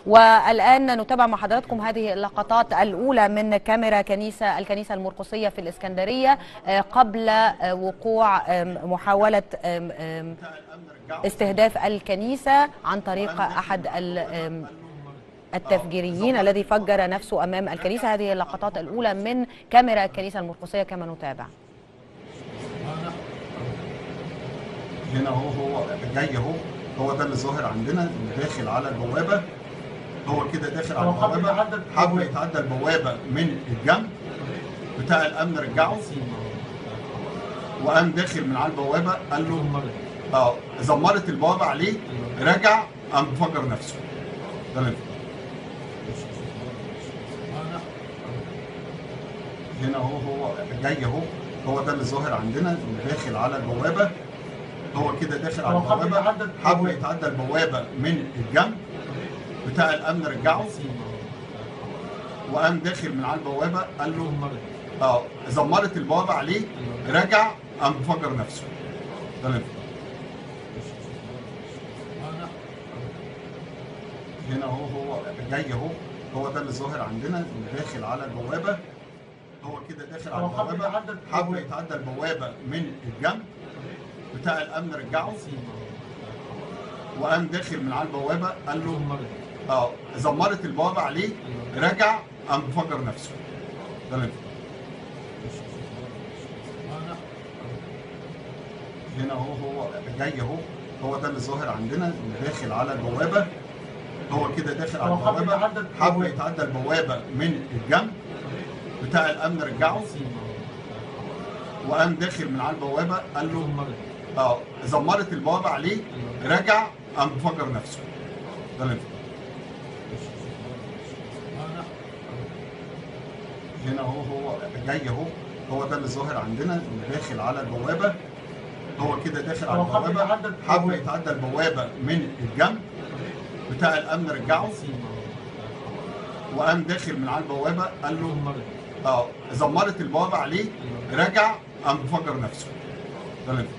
والآن نتابع مع حضراتكم هذه اللقطات الأولى من كاميرا كنيسة الكنيسة المرقسية في الإسكندرية آه، قبل آه، وقوع آم، محاولة آم، آم، استهداف الكنيسة عن طريق أحد ال- آم، التفجيريين الذي فجر نفسه أمام الكنيسة هذه اللقطات الأولى من كاميرا الكنيسة المرقسية كما نتابع هنا هو هو جاي اهو هو ده اللي ظاهر عندنا اللي داخل على البوابه هو كده داخل على هو حب البوابه يتعدى حب البوابة. يتعدى البوابه من الجنب بتاع الامن رجعه وقام داخل من على البوابه قال له اه زمرت البوابه عليه رجع قام فجر نفسه ده اللي هنا هو هو جاي اهو هو ده اللي ظاهر عندنا اللي داخل على البوابه هو كده داخل على هو حب البوابه يتعدى حب البوابة. يتعدى البوابه من الجنب بتاع الامن رجعه وقام داخل من على البوابه قال له اه زمرت البوابه عليه رجع قام فجر نفسه ده اللي هنا هو هو جاي اهو هو ده اللي ظاهر عندنا اللي داخل على البوابه هو كده داخل على هو حب البوابه يتعدى حب البوابة. يتعدى البوابه من الجنب بتاع الامن رجعه وقام داخل من على البوابه قال له اه زمرت البوابه عليه رجع قام فجر نفسه ده اللي هنا هو هو جاي اهو هو ده اللي ظاهر عندنا اللي داخل على البوابه هو كده داخل على هو حب البوابه يتعدى حب البوابة. يتعدى البوابه من الجنب بتاع الامن رجعه وقام داخل من على البوابه قال له اه زمرت البوابه عليه رجع قام فجر نفسه ده اللي هنا هو هو جاي اهو هو ده اللي ظاهر عندنا اللي داخل على البوابه هو كده داخل على هو حب البوابه يتعدى حب البوابة. يتعدى البوابه من الجنب بتاع الامن رجعه وقام داخل من على البوابه قال له اه زمرت البوابه عليه رجع قام فجر نفسه ده اللي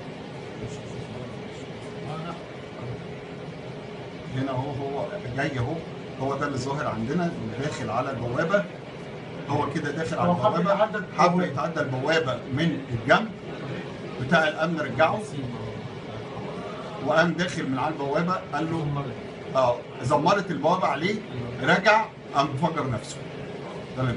هنا هو هو جاي اهو هو ده اللي ظاهر عندنا اللي داخل على البوابه هو كده داخل على هو حب البوابه يتعدى حب البوابة. يتعدى البوابه من الجنب بتاع الامن رجعه وقام داخل من على البوابه قال له اه زمرت البوابه عليه رجع قام فجر نفسه ده اللي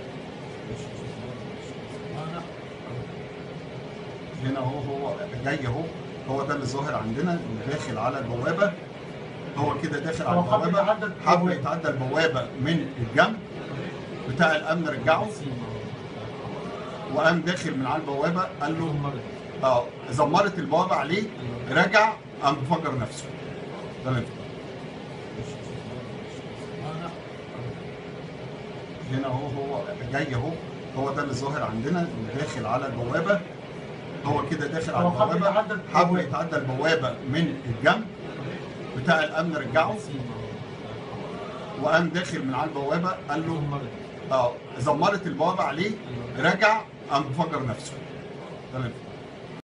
هنا هو هو جاي اهو هو ده اللي ظاهر عندنا اللي داخل على البوابه هو كده داخل على هو حب البوابه يتعدى حب البوابة. يتعدى البوابه من الجنب بتاع الامن رجعه وقام داخل من على البوابه قال له اه زمرت البوابه عليه رجع قام فجر نفسه ده اللي هنا هو هو جاي اهو هو ده اللي ظاهر عندنا اللي داخل على البوابه هو كده داخل على هو حب البوابه يتعدى حب البوابة. يتعدى البوابه من الجنب بتاع الامن رجعه وقام داخل من على البوابه قال له اه زمرت البوابه عليه رجع قام فجر نفسه ده اللي